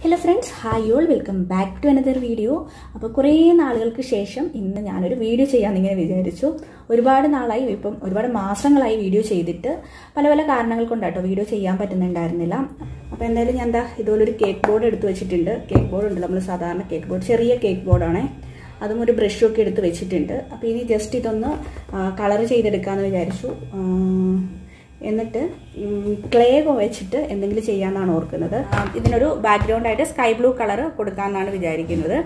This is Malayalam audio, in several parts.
hello friends hi all welcome back to another video അപ്പോൾ കുറേ നാളുകൾക്ക് ശേഷം ഇന്ന് ഞാനൊരു വീഡിയോ ചെയ്യാമെന്ന് ഇങ്ങനെ വിചാരിച്ചു ഒരുപാട് നാളായി ഇപ്പം ഒരുപാട് മാസങ്ങളായി വീഡിയോ ചെയ്തിട്ട് പല പല കാരണങ്ങൾ കൊണ്ടാട്ടോ വീഡിയോ ചെയ്യാൻ പറ്റുന്നുണ്ടായിരുന്നില്ല അപ്പോൾ എന്തായാലും ഞാൻ എന്താ ഇതുപോലെ ഒരു കേക്ക് ബോർഡ് എടുത്ത് വെച്ചിട്ടുണ്ട് കേക്ക് ബോർഡ് ഉണ്ട് നമ്മൾ സാധാരണ കേക്ക് ബോർഡ് ചെറിയ കേക്ക് ബോർഡാണേ അതും ഒരു ബ്രഷും ഒക്കെ എടുത്ത് വെച്ചിട്ടുണ്ട് അപ്പോൾ ഇനി ജസ്റ്റ് ഇതൊന്ന് കളർ ചെയ്തെടുക്കാമെന്ന് വിചാരിച്ചു ആ, എന്നിട്ട് ക്ലേ വെച്ചിട്ട് എന്തെങ്കിലും ചെയ്യാമെന്നാണ് ഓർക്കുന്നത് ആ, ഇതിനൊരു ബാക്ക്ഗ്രൗണ്ട് ആയിട്ട് സ്കൈ ബ്ലൂ കളർ കൊടുക്കാമെന്നാണ് വിചാരിക്കുന്നത്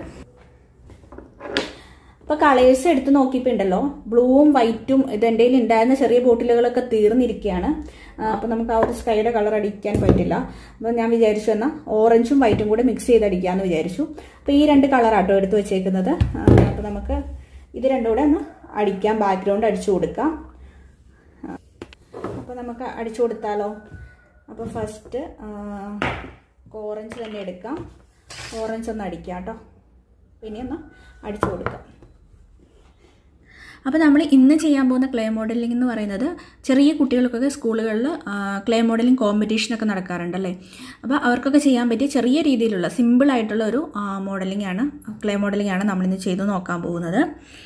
അപ്പോൾ കളേഴ്സ് എടുത്ത് നോക്കിയപ്പോൾ ഉണ്ടല്ലോ ബ്ലൂവും വൈറ്റും ഇത് എൻ്റെ കയ്യിൽ ഉണ്ടായിരുന്ന ചെറിയ ബോട്ടിലുകളൊക്കെ തീർന്നിരിക്കുകയാണ് അപ്പോൾ നമുക്ക് ആ ഒരു സ്കൈയുടെ കളർ അടിക്കാൻ പറ്റില്ല അപ്പോൾ ഞാൻ വിചാരിച്ചു എന്നാൽ ഓറഞ്ചും വൈറ്റും കൂടെ മിക്സ് ചെയ്ത് അടിക്കാമെന്ന് വിചാരിച്ചു അപ്പോൾ ഈ രണ്ട് കളറാട്ടോ എടുത്ത് വെച്ചേക്കുന്നത് അപ്പോൾ നമുക്ക് ഇത് രണ്ടും കൂടെ ഒന്ന് അടിക്കാം ബാക്ക്ഗ്രൗണ്ട് അടിച്ചു കൊടുക്കാം അപ്പോൾ നമുക്ക് അടിച്ചു കൊടുത്താലോ അപ്പോൾ ഫസ്റ്റ് ഓറഞ്ച് തന്നെ എടുക്കാം ഓറഞ്ച് ഒന്ന് അടിക്കാം കേട്ടോ പിന്നെ ഒന്ന് അടിച്ചു കൊടുക്കാം അപ്പോൾ നമ്മൾ ഇന്ന് ചെയ്യാൻ പോകുന്ന ക്ലേ മോഡലിംഗ് എന്ന് പറയുന്നത് ചെറിയ കുട്ടികൾക്കൊക്കെ സ്കൂളുകളിൽ ക്ലേ മോഡലിംഗ് കോമ്പറ്റീഷനൊക്കെ നടക്കാറുണ്ടല്ലേ അപ്പോൾ അവർക്കൊക്കെ ചെയ്യാൻ പറ്റിയ ചെറിയ രീതിയിലുള്ള സിമ്പിളായിട്ടുള്ള ഒരു മോഡലിംഗ് ആണ് ക്ലേ മോഡലിംഗ് ആണ് നമ്മളിന്ന് ചെയ്ത് നോക്കാൻ പോകുന്നത്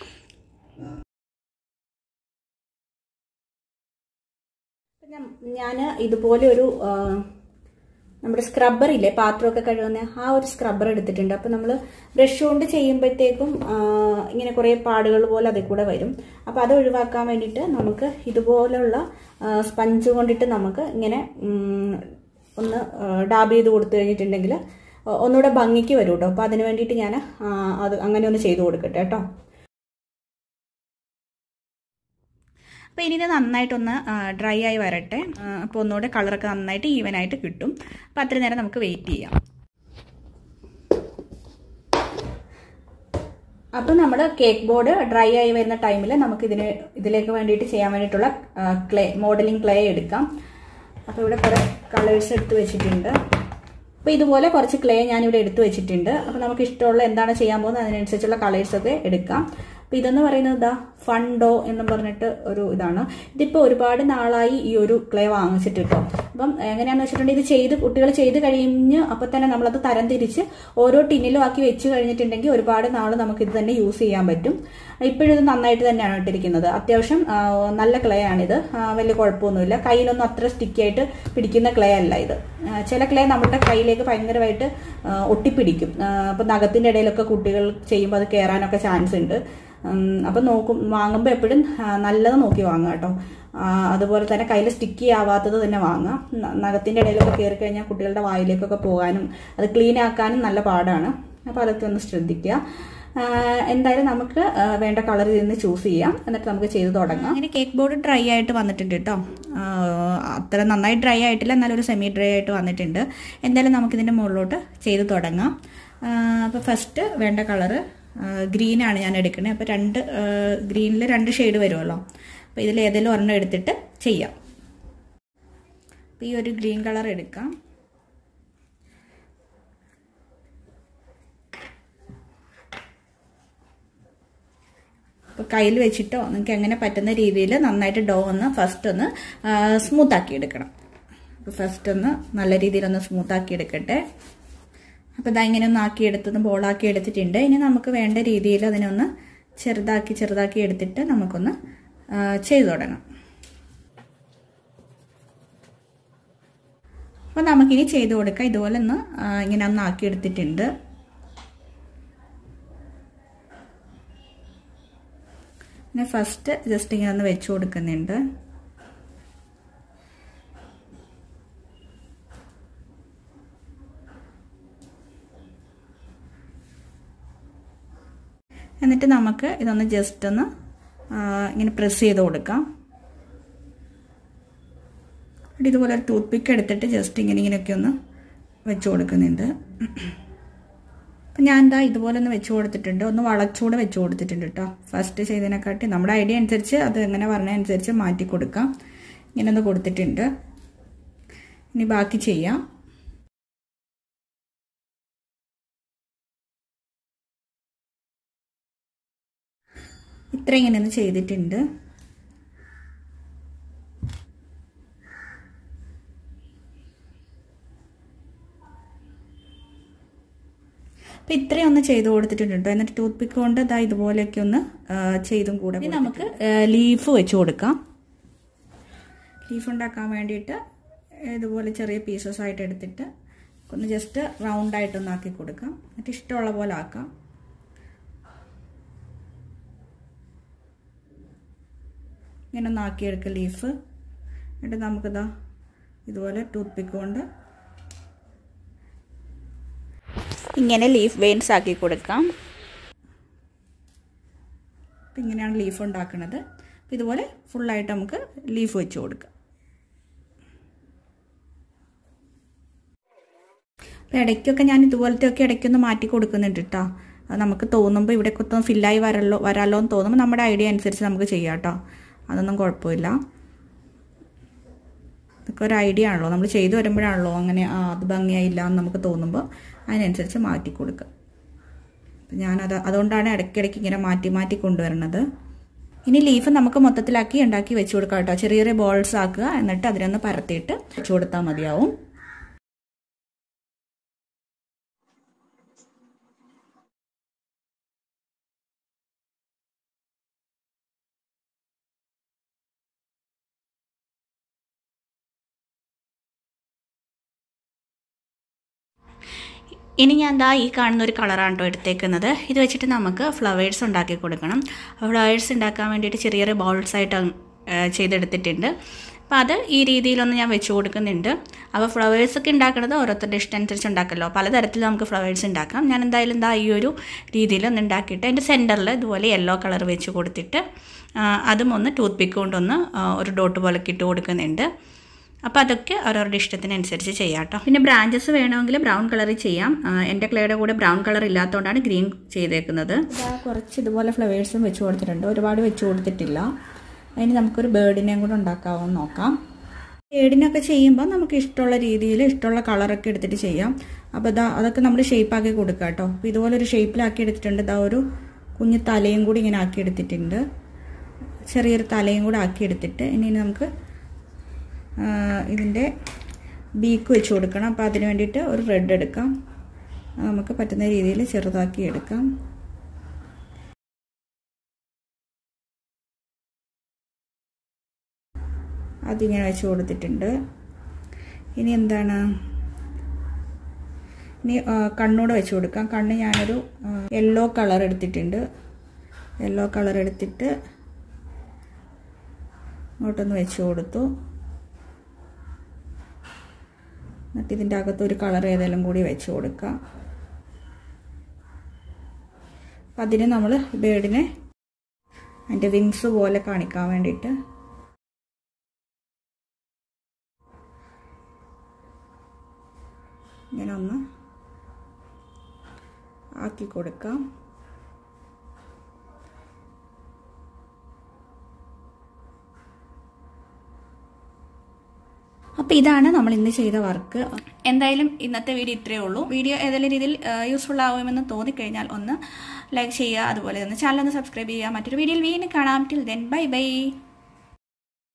ഞാൻ ഇതുപോലെ ഒരു നമ്മുടെ സ്ക്രബ്ബർ ഇല്ലേ പാത്രമൊക്കെ കഴുകുന്ന ആ ഒരു സ്ക്രബ്ബർ എടുത്തിട്ടുണ്ട് അപ്പോൾ നമ്മൾ ബ്രഷ് കൊണ്ട് ചെയ്യുമ്പോഴത്തേക്കും ഇങ്ങനെ കുറേ പാടുകൾ പോലെ അതിൽ കൂടെ വരും അപ്പോൾ അത് ഒഴിവാക്കാൻ വേണ്ടിയിട്ട് നമുക്ക് ഇതുപോലുള്ള സ്പഞ്ച് കൊണ്ടിട്ട് നമുക്ക് ഇങ്ങനെ ഒന്ന് ഡാബ് ചെയ്ത് കൊടുത്തു കഴിഞ്ഞിട്ടുണ്ടെങ്കിൽ ഒന്നുകൂടെ ഭംഗിക്ക് വരും കേട്ടോ അപ്പോൾ അതിന് വേണ്ടിയിട്ട് ഞാൻ അത് അങ്ങനെ ഒന്ന് ചെയ്ത് കൊടുക്കട്ടെ കേട്ടോ അപ്പോൾ ഇനി ഇത് നന്നായിട്ടൊന്ന് ഡ്രൈ ആയി വരട്ടെ അപ്പോൾ ഒന്നുകൂടെ കളറൊക്കെ നന്നായിട്ട് ഈവൻ ആയിട്ട് കിട്ടും അപ്പോൾ അത്ര നേരം നമുക്ക് വെയിറ്റ് ചെയ്യാം അപ്പോൾ നമ്മൾ കേക്ക് ബോർഡ് ഡ്രൈ ആയി വരുന്ന ടൈമിൽ നമുക്ക് ഇതിന് ഇതിലേക്ക് വേണ്ടിയിട്ട് ചെയ്യാൻ വേണ്ടിയിട്ടുള്ള ക്ലേ മോഡലിംഗ് ക്ലേ എടുക്കാം അപ്പോൾ ഇവിടെ കുറേ കളേഴ്സ് എടുത്ത് വെച്ചിട്ടുണ്ട് അപ്പോൾ ഇതുപോലെ കുറച്ച് ക്ലേ ഞാനിവിടെ എടുത്തു വെച്ചിട്ടുണ്ട് അപ്പോൾ നമുക്ക് ഇഷ്ടമുള്ള എന്താണ് ചെയ്യാൻ പോകുന്നത് അതിനനുസരിച്ചുള്ള കളേഴ്സൊക്കെ എടുക്കാം അപ്പോൾ ഇതെന്ന് പറയുന്നത് ഇതാ ഫണ്ടോ എന്ന് പറഞ്ഞിട്ട് ഒരു ഇതാണ് ഇതിപ്പോൾ ഒരുപാട് നാളായി ഈ ഒരു ക്ലേ വാങ്ങിച്ചിട്ട് കേട്ടോ അപ്പം എങ്ങനെയാണെന്ന് വെച്ചിട്ടുണ്ടെങ്കിൽ ഇത് ചെയ്ത് കുട്ടികൾ ചെയ്ത് കഴിഞ്ഞ് അപ്പോൾ തന്നെ നമ്മളത് തരം തിരിച്ച് ഓരോ ടിന്നിലും ആക്കി വെച്ച് കഴിഞ്ഞിട്ടുണ്ടെങ്കിൽ ഒരുപാട് നാൾ നമുക്ക് ഇത് തന്നെ യൂസ് ചെയ്യാൻ പറ്റും ഇപ്പോഴും ഇത് നന്നായിട്ട് തന്നെയാണ് ഇട്ടിരിക്കുന്നത് അത്യാവശ്യം നല്ല ക്ലേ ആണിത് വലിയ കുഴപ്പമൊന്നുമില്ല കയ്യിലൊന്നും അത്ര സ്റ്റിക്കി ആയിട്ട് പിടിക്കുന്ന ക്ലേ അല്ല ഇത് ചില ക്ലേ നമ്മുടെ കയ്യിലേക്ക് ഭയങ്കരമായിട്ട് ഒട്ടിപ്പിടിക്കും അപ്പം നഖത്തിൻ്റെ ഇടയിലൊക്കെ കുട്ടികൾ ചെയ്യുമ്പോൾ അത് കയറാനൊക്കെ ചാൻസ് ഉണ്ട് അപ്പം നോക്കും വാങ്ങുമ്പോൾ എപ്പോഴും നല്ലത് നോക്കി വാങ്ങുക കേട്ടോ അതുപോലെ തന്നെ കയ്യിൽ സ്റ്റിക്കി ആവാത്തത് തന്നെ വാങ്ങാം നഖത്തിൻ്റെ ഇടയിലൊക്കെ കയറി കഴിഞ്ഞാൽ കുട്ടികളുടെ വായിലേക്കൊക്കെ പോകാനും അത് ക്ലീൻ ആക്കാനും നല്ല പാടാണ് അപ്പോൾ അതൊക്കെ ഒന്ന് ശ്രദ്ധിക്കുക എന്തായാലും നമുക്ക് വേണ്ട കളർ നിന്ന് ചൂസ് ചെയ്യാം എന്നിട്ട് നമുക്ക് ചെയ്ത് തുടങ്ങാം അങ്ങനെ കേക്ക് ബോർഡ് ഡ്രൈ ആയിട്ട് വന്നിട്ടുണ്ട് കേട്ടോ അത്ര നന്നായി ഡ്രൈ ആയിട്ടില്ല എന്നാലും ഒരു സെമി ഡ്രൈ ആയിട്ട് വന്നിട്ടുണ്ട് എന്തായാലും നമുക്കിതിൻ്റെ മുകളിലോട്ട് ചെയ്ത് തുടങ്ങാം അപ്പോൾ ഫസ്റ്റ് വേണ്ട കളറ് ഗ്രീനാണ് ഞാൻ എടുക്കുന്നത് അപ്പോൾ രണ്ട് ഗ്രീനിൽ രണ്ട് ഷെയ്ഡ് വരുമല്ലോ അപ്പോൾ ഇതിൽ ഏതെങ്കിലും ഒരെണ്ണം എടുത്തിട്ട് ചെയ്യാം അപ്പോൾ ഈ ഒരു ഗ്രീൻ കളർ എടുക്കാം അപ്പോൾ കയ്യിൽ വെച്ചിട്ടോ നിങ്ങൾക്ക് എങ്ങനെ പറ്റുന്ന രീതിയിൽ നന്നായിട്ട് ഡോ ഒന്ന് ഫസ്റ്റ് ഒന്ന് സ്മൂത്ത് ആക്കി എടുക്കണം അപ്പോൾ ഫസ്റ്റ് ഒന്ന് നല്ല രീതിയിലൊന്ന് സ്മൂത്ത് ആക്കി എടുക്കട്ടെ അപ്പോൾ ഇതാ ഇങ്ങനെ ഒന്ന് ആക്കി എടുത്തത് ബോളാക്കി എടുത്തിട്ടുണ്ട് ഇനി നമുക്ക് വേണ്ട രീതിയിൽ അതിനൊന്ന് ചെറുതാക്കി ചെറുതാക്കി എടുത്തിട്ട് നമുക്കൊന്ന് ചെയ്തു തുടങ്ങാം അപ്പോൾ നമുക്കിനി ചെയ്ത് കൊടുക്കാം ഇതുപോലെ ഒന്ന് ഇങ്ങനെ ഒന്ന് ആക്കി എടുത്തിട്ടുണ്ട് പിന്നെ ഫസ്റ്റ് ജസ്റ്റ് ഇങ്ങനെ ഒന്ന് വെച്ച് കൊടുക്കുന്നുണ്ട് എന്നിട്ട് നമുക്ക് ഇതൊന്ന് ജസ്റ്റ് ഒന്ന് ഇങ്ങനെ പ്രസ് ചെയ്ത് കൊടുക്കാം ഇതുപോലെ ഒരു ടൂത്ത് പിക്ക് എടുത്തിട്ട് ജസ്റ്റ് ഇങ്ങനെ ഇങ്ങനെയൊക്കെ ഒന്ന് വെച്ച് കൊടുക്കുന്നുണ്ട് അപ്പം ഞാൻ എന്താ ഇതുപോലെ ഒന്ന് വെച്ച് കൊടുത്തിട്ടുണ്ട് ഒന്ന് വളച്ചൂടെ വെച്ച് കൊടുത്തിട്ടുണ്ട് കേട്ടോ ഫസ്റ്റ് ചെയ്തതിനെക്കാട്ടി നമ്മുടെ ഐഡിയ അനുസരിച്ച് അത് എങ്ങനെ പറഞ്ഞതനുസരിച്ച് മാറ്റി കൊടുക്കാം ഇങ്ങനെ ഒന്ന് കൊടുത്തിട്ടുണ്ട് ഇനി ബാക്കി ചെയ്യാം ഇത്ര ഇങ്ങനെ ഒന്ന് ചെയ്തിട്ടുണ്ട് അപ്പോൾ ഇത്രയും ഒന്ന് ചെയ്ത് കൊടുത്തിട്ടുണ്ട് കേട്ടോ എന്നിട്ട് ടൂത്ത് പിക്ക് കൊണ്ട് ഇതാ ഇതുപോലെയൊക്കെ ഒന്ന് ആ, ചെയ്തും കൂടെ ഇനി നമുക്ക് ലീഫ് വെച്ച് കൊടുക്കാം ലീഫ് ഉണ്ടാക്കാൻ വേണ്ടിയിട്ട് ഇതുപോലെ ചെറിയ പീസസ് ആയിട്ട് എടുത്തിട്ട് ഒന്ന് ജസ്റ്റ് റൗണ്ട് ആയിട്ടൊന്ന് ആക്കി കൊടുക്കാം എന്നിട്ട് ഇഷ്ടമുള്ള പോലെ ആക്കാം ഇങ്ങനെ ഒന്ന് ആക്കിയെടുക്കുക ലീഫ് എന്നിട്ട് നമുക്കിതാ ഇതുപോലെ ടൂത്ത് പിക്ക് കൊണ്ട് ഇങ്ങനെ ലീഫ് വെയിൻസ് ആക്കി കൊടുക്കാം അപ്പം ഇങ്ങനെയാണ് ലീഫ് ഉണ്ടാക്കുന്നത് അപ്പം ഇതുപോലെ ഫുള്ളായിട്ട് നമുക്ക് ലീഫ് വെച്ച് കൊടുക്കാം അപ്പം ഇടയ്ക്കൊക്കെ ഞാൻ ഇതുപോലത്തെ ഒക്കെ ഇടയ്ക്കൊന്ന് മാറ്റി കൊടുക്കുന്നുണ്ട് കേട്ടോ അത് നമുക്ക് തോന്നുമ്പോൾ ഇവിടെ ഒന്ന് ഫില്ലായി വരല്ലോ വരാമല്ലോ എന്ന് തോന്നുമ്പോൾ നമ്മുടെ ഐഡിയ അനുസരിച്ച് നമുക്ക് ചെയ്യാം കേട്ടോ അതൊന്നും കുഴപ്പമില്ല ഇതൊക്കെ ഒരു ഐഡിയ ആണല്ലോ നമ്മൾ ചെയ്തു വരുമ്പോഴാണല്ലോ അങ്ങനെ ആ അത് ഭംഗിയായില്ല എന്ന് നമുക്ക് തോന്നുമ്പോൾ അതിനനുസരിച്ച് മാറ്റി കൊടുക്കുക അപ്പം ഞാനത് അതുകൊണ്ടാണ് ഇടയ്ക്കിടയ്ക്ക് ഇങ്ങനെ മാറ്റി മാറ്റി കൊണ്ടുവരണത് ഇനി ലീഫ് നമുക്ക് മൊത്തത്തിലാക്കി ഉണ്ടാക്കി വെച്ച് കൊടുക്കാം കേട്ടോ ചെറിയ ചെറിയ ബോൾസ് ആക്കുക എന്നിട്ട് അതിനൊന്ന് പരത്തിയിട്ട് വെച്ച് കൊടുത്താൽ മതിയാവും ഇനി ഞാൻ ദാ ഈ കാണുന്ന ഒരു കളറാണ് കേട്ടോ എടുത്തേക്കുന്നത് ഇത് വെച്ചിട്ട് നമുക്ക് ഫ്ലവേഴ്സ് ഉണ്ടാക്കി കൊടുക്കണം ഫ്ലവേഴ്സ് ഉണ്ടാക്കാൻ വേണ്ടിയിട്ട് ചെറിയ ചെറിയ ബൗൾസ് ആയിട്ട് ചെയ്തെടുത്തിട്ടുണ്ട് അപ്പോൾ അത് ഈ രീതിയിലൊന്ന് ഞാൻ വെച്ച് കൊടുക്കുന്നുണ്ട് അപ്പോൾ ഫ്ലവേഴ്സ് ഒക്കെ ഉണ്ടാക്കുന്നത് ഓരോരുത്തരുടെ ഇഷ്ടം അനുസരിച്ച് ഉണ്ടാക്കല്ലോ പലതരത്തിൽ നമുക്ക് ഫ്ലവേഴ്സ് ഉണ്ടാക്കാം ഞാൻ എന്തായാലും എന്താ ഈ ഒരു രീതിയിൽ ഒന്ന് ഉണ്ടാക്കിയിട്ട് അതിൻ്റെ സെൻറ്ററിൽ ഇതുപോലെ യെല്ലോ കളർ വെച്ച് കൊടുത്തിട്ട് അതും ഒന്ന് ടൂത്ത് പിക്ക് കൊണ്ടൊന്ന് ഒരു ഡോട്ട് പോലെ ഇട്ട് കൊടുക്കുന്നുണ്ട് അപ്പോൾ അതൊക്കെ അവരവരുടെ ഇഷ്ടത്തിനനുസരിച്ച് ചെയ്യാം കേട്ടോ പിന്നെ ബ്രാഞ്ചസ് വേണമെങ്കിൽ ബ്രൗൺ കളറിൽ ചെയ്യാം എൻ്റെ ക്ലേയുടെ കൂടെ ബ്രൗൺ കളർ ഇല്ലാത്തതുകൊണ്ടാണ് ഗ്രീൻ ചെയ്തേക്കുന്നത് കുറച്ച് ഇതുപോലെ ഫ്ലവേഴ്സും വെച്ച് കൊടുത്തിട്ടുണ്ട് ഒരുപാട് വെച്ച് കൊടുത്തിട്ടില്ല അതിന് നമുക്കൊരു ബേർഡിനെയും കൂടെ ഉണ്ടാക്കാമോ നോക്കാം ബേർഡിനൊക്കെ ചെയ്യുമ്പോൾ നമുക്ക് ഇഷ്ടമുള്ള രീതിയിൽ ഇഷ്ടമുള്ള കളറൊക്കെ എടുത്തിട്ട് ചെയ്യാം അപ്പോൾ ഇതാ അതൊക്കെ നമ്മൾ ഷേപ്പാക്കി കൊടുക്കുക കേട്ടോ അപ്പോൾ ഇതുപോലെ ഒരു ഷേപ്പിലാക്കി എടുത്തിട്ടുണ്ട് ഇതാ ഒരു കുഞ്ഞു തലയും കൂടി ഇങ്ങനെ ആക്കി എടുത്തിട്ടുണ്ട് ചെറിയൊരു തലയും കൂടെ ആക്കി എടുത്തിട്ട് ഇനി നമുക്ക് ഇതിൻ്റെ ബീക്ക് വെച്ച് കൊടുക്കണം അപ്പോൾ അതിന് വേണ്ടിയിട്ട് ഒരു റെഡ് എടുക്കാം നമുക്ക് പറ്റുന്ന രീതിയിൽ ചെറുതാക്കി എടുക്കാം അതിങ്ങനെ വെച്ച് കൊടുത്തിട്ടുണ്ട് ഇനി എന്താണ് ഇനി കണ്ണൂടെ വെച്ച് കൊടുക്കാം കണ്ണ് ഞാനൊരു യെല്ലോ കളർ എടുത്തിട്ടുണ്ട് യെല്ലോ കളർ എടുത്തിട്ട് അങ്ങോട്ടൊന്ന് വെച്ച് കൊടുത്തു എന്നിട്ട് ഇതിൻ്റെ അകത്ത് ഒരു കളർ ഏതെങ്കിലും കൂടി വെച്ച് കൊടുക്കാം അപ്പം അതിന് നമ്മൾ ബേഡിനെ അതിൻ്റെ വിങ്സ് പോലെ കാണിക്കാൻ വേണ്ടിയിട്ട് ഇങ്ങനെ ഒന്ന് ആക്കി കൊടുക്കാം അപ്പോൾ ഇതാണ് നമ്മൾ ഇന്ന് ചെയ്ത വർക്ക് എന്തായാലും ഇന്നത്തെ വീഡിയോ ഇത്രയേ ഉള്ളൂ വീഡിയോ ഏതെങ്കിലും രീതിയിൽ യൂസ്ഫുൾ ആവുമെന്ന് തോന്നിക്കഴിഞ്ഞാൽ ഒന്ന് ലൈക്ക് ചെയ്യുക അതുപോലെ തന്നെ ചാനൽ ഒന്ന് സബ്സ്ക്രൈബ് ചെയ്യുക മറ്റൊരു വീഡിയോയിൽ വീണ്ടും കാണാം ടിൽ ദെൻ ബൈ ബൈ